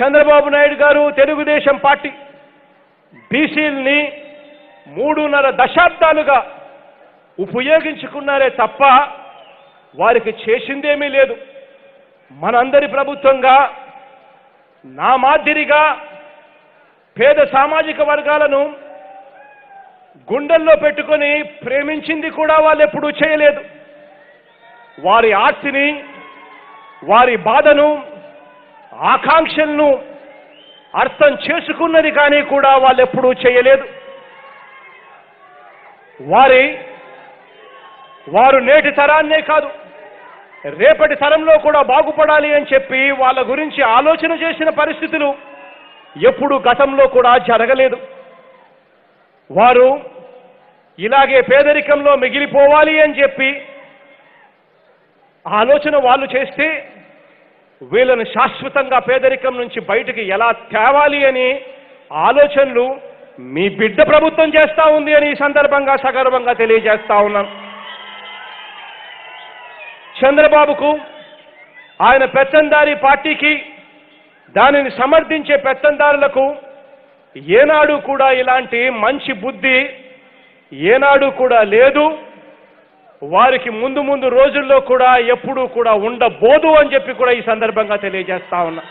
చంద్రబాబు నాయుడు గారు తెలుగుదేశం పార్టీ బీసీల్ని మూడున్నర దశాబ్దాలుగా ఉపయోగించుకున్నారే తప్ప వారికి చేసిందేమీ లేదు మనందరి ప్రభుత్వంగా నా మాదిరిగా పేద సామాజిక వర్గాలను గుండెల్లో పెట్టుకొని ప్రేమించింది కూడా వాళ్ళు ఎప్పుడూ చేయలేదు వారి ఆర్తిని వారి బాధను ఆకాంక్షలను అర్థం చేసుకున్నది కానీ కూడా వాళ్ళు ఎప్పుడూ చేయలేదు వారి వారు నేటి తరాన్నే కాదు రేపటి తరంలో కూడా బాగుపడాలి అని చెప్పి వాళ్ళ గురించి ఆలోచన చేసిన పరిస్థితులు ఎప్పుడు గతంలో కూడా జరగలేదు వారు ఇలాగే పేదరికంలో మిగిలిపోవాలి అని చెప్పి ఆలోచన వాళ్ళు చేస్తే వీళ్ళను శాశ్వతంగా పేదరికం నుంచి బయటికి ఎలా తేవాలి అని ఆలోచనలు మీ బిడ్డ ప్రభుత్వం చేస్తా ఉంది అని ఈ సందర్భంగా సగర్వంగా తెలియజేస్తా ఉన్నాను చంద్రబాబుకు ఆయన పెత్తందారి పార్టీకి దానిని సమర్థించే పెత్తందారులకు ఏనాడు కూడా ఇలాంటి మంచి బుద్ధి ఏనాడు కూడా లేదు వారికి ముందు ముందు రోజుల్లో కూడా ఎప్పుడూ కూడా ఉండబోదు అని చెప్పి కూడా ఈ సందర్భంగా తెలియజేస్తా ఉన్నా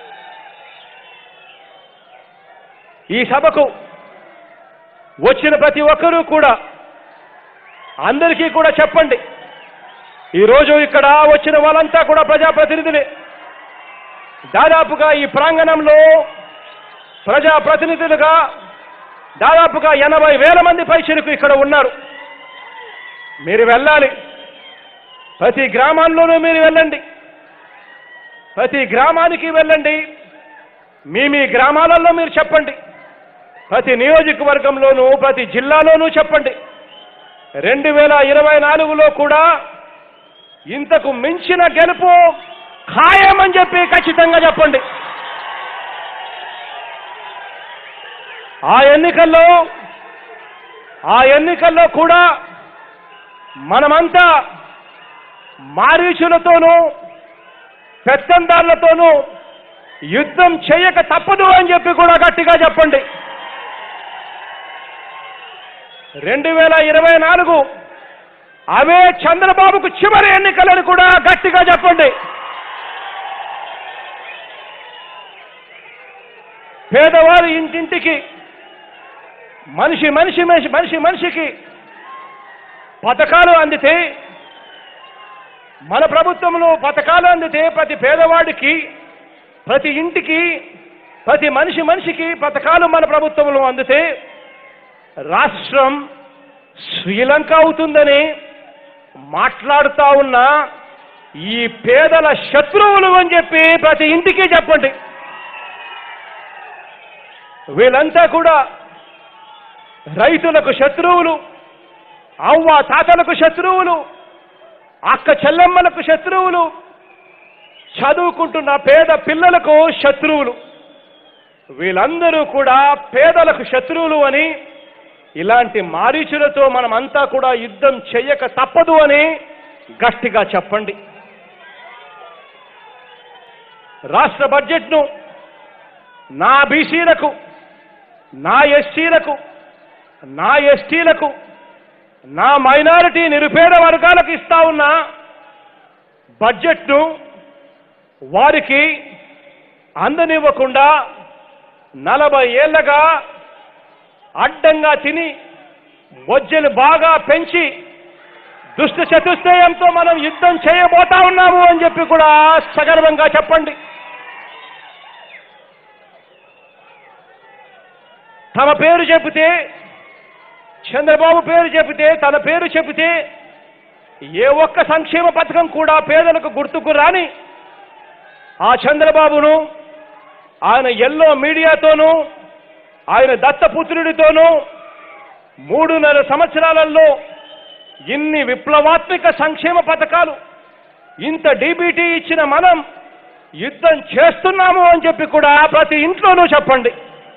ఈ సభకు వచ్చిన ప్రతి ఒక్కరూ కూడా అందరికీ కూడా చెప్పండి ఈరోజు ఇక్కడ వచ్చిన వాళ్ళంతా కూడా ప్రజాప్రతినిధులే దాదాపుగా ఈ ప్రాంగణంలో ప్రజాప్రతినిధులుగా దాదాపుగా ఎనభై వేల మంది పైసలకు ఇక్కడ ఉన్నారు మీరు వెళ్ళాలి ప్రతి గ్రామాల్లోనూ మీరు వెళ్ళండి ప్రతి గ్రామానికి వెళ్ళండి మీ మీ గ్రామాలలో మీరు చెప్పండి ప్రతి నియోజకవర్గంలోనూ ప్రతి జిల్లాలోనూ చెప్పండి రెండు వేల ఇరవై నాలుగులో కూడా ఇంతకు మించిన గెలుపు ఖాయమని చెప్పి ఖచ్చితంగా చెప్పండి ఆ ఎన్నికల్లో ఆ ఎన్నికల్లో కూడా మనమంతా మారీచులతోనూ పెత్తందారులతోనూ యుద్ధం చేయక తప్పదు అని చెప్పి కూడా గట్టిగా చెప్పండి రెండు వేల ఇరవై నాలుగు అవే చంద్రబాబుకు చివరి ఎన్నికలని కూడా గట్టిగా చెప్పండి పేదవారి ఇంటింటికి మనిషి మనిషి మనిషి మనిషి మనిషికి పథకాలు అందితే మన ప్రభుత్వంలో పథకాలు అందితే ప్రతి పేదవాడికి ప్రతి ఇంటికి ప్రతి మనిషి మనిషికి పథకాలు మన ప్రభుత్వంలో అందితే రాష్ట్రం శ్రీలంక అవుతుందని మాట్లాడుతా ఉన్న ఈ పేదల శత్రువులు అని చెప్పి ప్రతి ఇంటికి చెప్పండి వీళ్ళంతా కూడా రైతులకు శత్రువులు అవ్వ తాతలకు శత్రువులు అక్క చెల్లెమ్మలకు శత్రువులు చదువుకుంటున్న పేద పిల్లలకు శత్రువులు వీళ్ళందరూ కూడా పేదలకు శత్రువులు అని ఇలాంటి మారీచులతో మనమంతా కూడా యుద్ధం చెయ్యక తప్పదు అని గట్టిగా చెప్పండి రాష్ట్ర బడ్జెట్ను నా బీసీలకు నా ఎస్సీలకు నా ఎస్టీలకు నా మైనారిటీ నిరుపేద వర్గాలకు ఇస్తా ఉన్న బడ్జెట్ను వారికి అందనివ్వకుండా నలభై ఏళ్లగా అడ్డంగా తిని బొజ్జలు బాగా పెంచి దుష్ట చతుష్టయంతో మనం యుద్ధం చేయబోతా ఉన్నాము అని చెప్పి కూడా సగర్వంగా చెప్పండి తమ పేరు చెబితే చంద్రబాబు పేరు చెబితే తన పేరు చెబితే ఏ ఒక్క సంక్షేమ పథకం కూడా పేదలకు గుర్తుకు రాని ఆ చంద్రబాబును ఆయన ఎల్లో మీడియాతోనూ ఆయన దత్తపుత్రుడితోనూ మూడున్నర సంవత్సరాలలో ఇన్ని విప్లవాత్మక సంక్షేమ పథకాలు ఇంత డీబీటీ ఇచ్చిన మనం యుద్ధం చేస్తున్నాము అని చెప్పి కూడా ప్రతి ఇంట్లోనూ చెప్పండి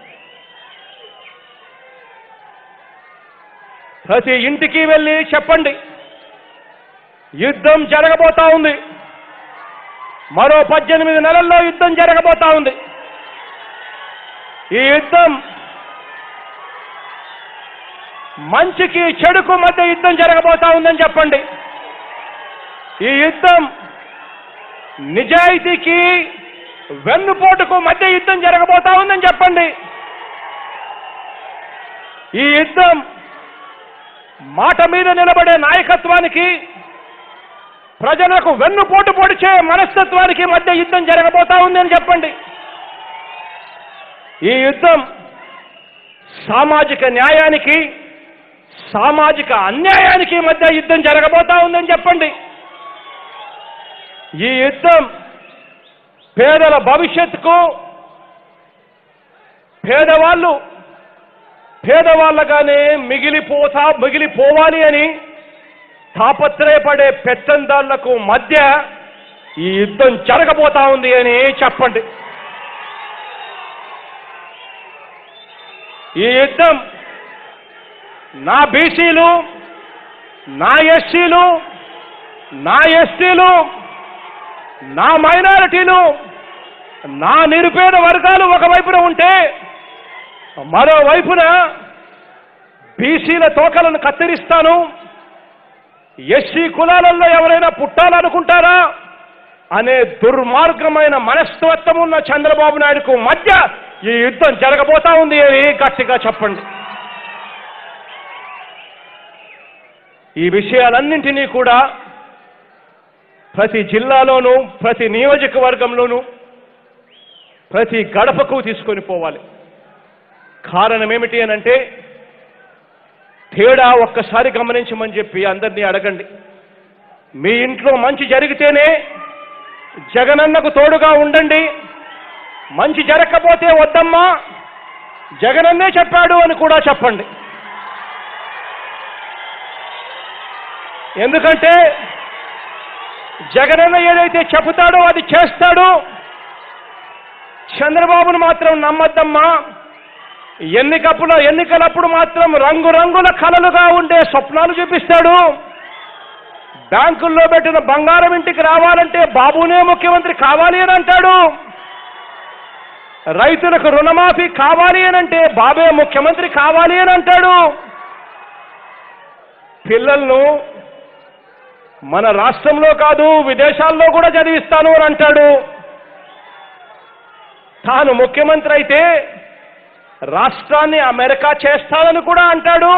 ప్రతి ఇంటికి వెళ్ళి చెప్పండి యుద్ధం జరగబోతా ఉంది మరో పద్దెనిమిది నెలల్లో యుద్ధం జరగబోతా ఉంది ఈ యుద్ధం మంచికి చెడుకు మధ్య యుద్ధం జరగబోతా ఉందని చెప్పండి ఈ యుద్ధం నిజాయితీకి వెన్నుపోటుకు మధ్య యుద్ధం జరగబోతా ఉందని చెప్పండి ఈ యుద్ధం మాట మీద నిలబడే నాయకత్వానికి ప్రజలకు వెన్నుపోటు పొడిచే మనస్తత్వానికి మధ్య యుద్ధం జరగబోతా ఉందని చెప్పండి ఈ యుద్ధం సామాజిక న్యాయానికి సామాజిక అన్యాయానికి మధ్య యుద్ధం జరగబోతా ఉందని చెప్పండి ఈ యుద్ధం పేదల భవిష్యత్తుకు పేదవాళ్ళు పేదవాళ్ళగానే మిగిలిపోతా మిగిలిపోవాలి అని తాపత్రయపడే పెత్తందాళ్లకు మధ్య ఈ యుద్ధం జరగబోతా ఉంది అని చెప్పండి ఈ యుద్ధం నా బీసీలు నా ఎస్సీలు నా ఎస్టీలు నా మైనారిటీలు నా నిరుపేద వర్గాలు ఒకవైపున ఉంటే మరోవైపున బీసీల తోకలను కత్తిరిస్తాను ఎస్సీ కులాలలో ఎవరైనా పుట్టాలనుకుంటారా అనే దుర్మార్గమైన మనస్తత్వం ఉన్న చంద్రబాబు నాయుడుకు మధ్య ఈ యుద్ధం జరగబోతా ఉంది అని గట్టిగా చెప్పండి ఈ విషయాలన్నింటినీ కూడా ప్రతి జిల్లాలోనూ ప్రతి నియోజకవర్గంలోనూ ప్రతి గడపకు తీసుకొని పోవాలి కారణం ఏమిటి అని అంటే తేడా ఒక్కసారి గమనించమని చెప్పి అందరినీ అడగండి మీ ఇంట్లో మంచి జరిగితేనే జగనన్నకు తోడుగా ఉండండి మంచి జరగకపోతే వద్దమ్మా జగనన్నే చెప్పాడు అని కూడా చెప్పండి ఎందుకంటే జగనన్న ఏదైతే చెబుతాడో అది చేస్తాడు చంద్రబాబును మాత్రం నమ్మద్దమ్మా ఎన్నికప్పుడు ఎన్నికలప్పుడు మాత్రం రంగురంగుల కలలుగా ఉండే స్వప్నాలు చూపిస్తాడు బ్యాంకుల్లో పెట్టిన బంగారం ఇంటికి రావాలంటే బాబునే ముఖ్యమంత్రి కావాలి అని అంటాడు రైతులకు రుణమాఫీ కావాలి అని అంటే బాబే ముఖ్యమంత్రి కావాలి అని అంటాడు పిల్లలను మన రాష్ట్రంలో కాదు విదేశాల్లో కూడా చదివిస్తాను అని అంటాడు తాను ముఖ్యమంత్రి అయితే రాష్ట్రాన్ని అమెరికా చేస్తానని కూడా అంటాడు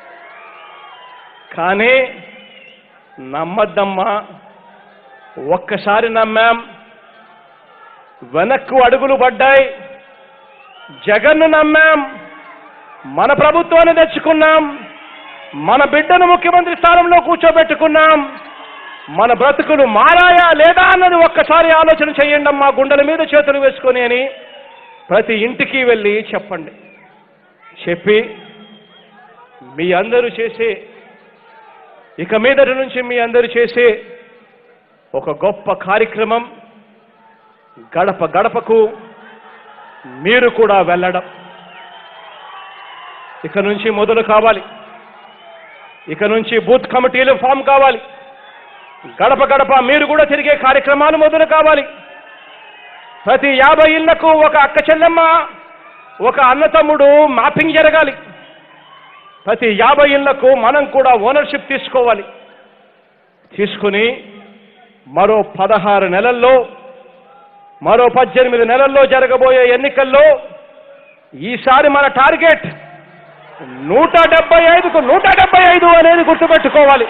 కానీ నమ్మద్దమ్మా ఒక్కసారి నమ్మాం వెనక్కు అడుగులు పడ్డాయి జగన్ను నమ్మాం మన ప్రభుత్వాన్ని తెచ్చుకున్నాం మన బిడ్డను ముఖ్యమంత్రి స్థానంలో కూర్చోబెట్టుకున్నాం మన బ్రతుకులు మారాయా లేదా అన్నది ఒక్కసారి ఆలోచన చేయండి అమ్మా గుండెల మీద చేతులు వేసుకొని అని ప్రతి ఇంటికి వెళ్ళి చెప్పండి చెప్పి మీ అందరూ చేసే ఇక మీదటి నుంచి మీ అందరూ చేసే ఒక గొప్ప కార్యక్రమం గడప గడపకు మీరు కూడా వెళ్ళడం ఇక నుంచి మొదలు కావాలి ఇక నుంచి బూత్ కమిటీలు ఫామ్ కావాలి గడప గడప మీరు కూడా తిరిగే కార్యక్రమాలు మొదలు కావాలి ప్రతి యాభై ఇళ్లకు ఒక అక్క చెల్లెమ్మ ఒక అన్నతమ్ముడు మ్యాపింగ్ జరగాలి ప్రతి యాభై ఇళ్లకు మనం కూడా ఓనర్షిప్ తీసుకోవాలి తీసుకుని మరో పదహారు నెలల్లో మరో పద్దెనిమిది నెలల్లో జరగబోయే ఎన్నికల్లో ఈసారి మన టార్గెట్ నూట డెబ్బై ఐదుకు నూట డెబ్బై ఐదు అనేది గుర్తుపెట్టుకోవాలి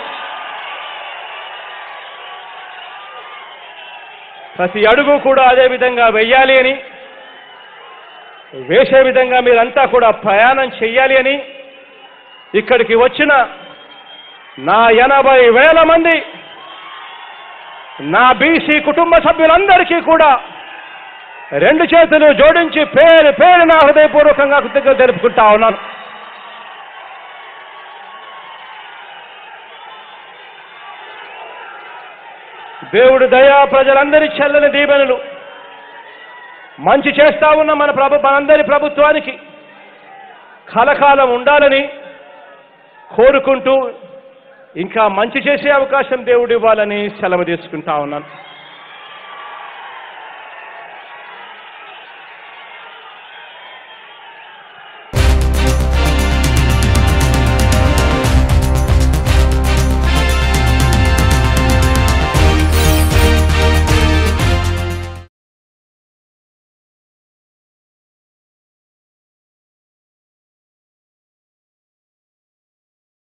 ప్రతి అడుగు కూడా అదే విధంగా వెయ్యాలి అని వేసే విధంగా మీరంతా కూడా ప్రయాణం చెయ్యాలి అని ఇక్కడికి వచ్చిన నా ఎనభై వేల మంది నా బీసీ కుటుంబ సభ్యులందరికీ కూడా రెండు చేతులు జోడించి పేరు పేరు నా హృదయపూర్వకంగా కృతజ్ఞత తెలుపుకుంటా ఉన్నాను దేవుడు దయా ప్రజలందరి చెల్లని దీవెనలు మంచి చేస్తా ఉన్న మన ప్రభు మనందరి ప్రభుత్వానికి కలకాలం ఉండాలని కోరుకుంటూ ఇంకా మంచి చేసే అవకాశం దేవుడు ఇవ్వాలని సెలవు తీసుకుంటా ఉన్నాను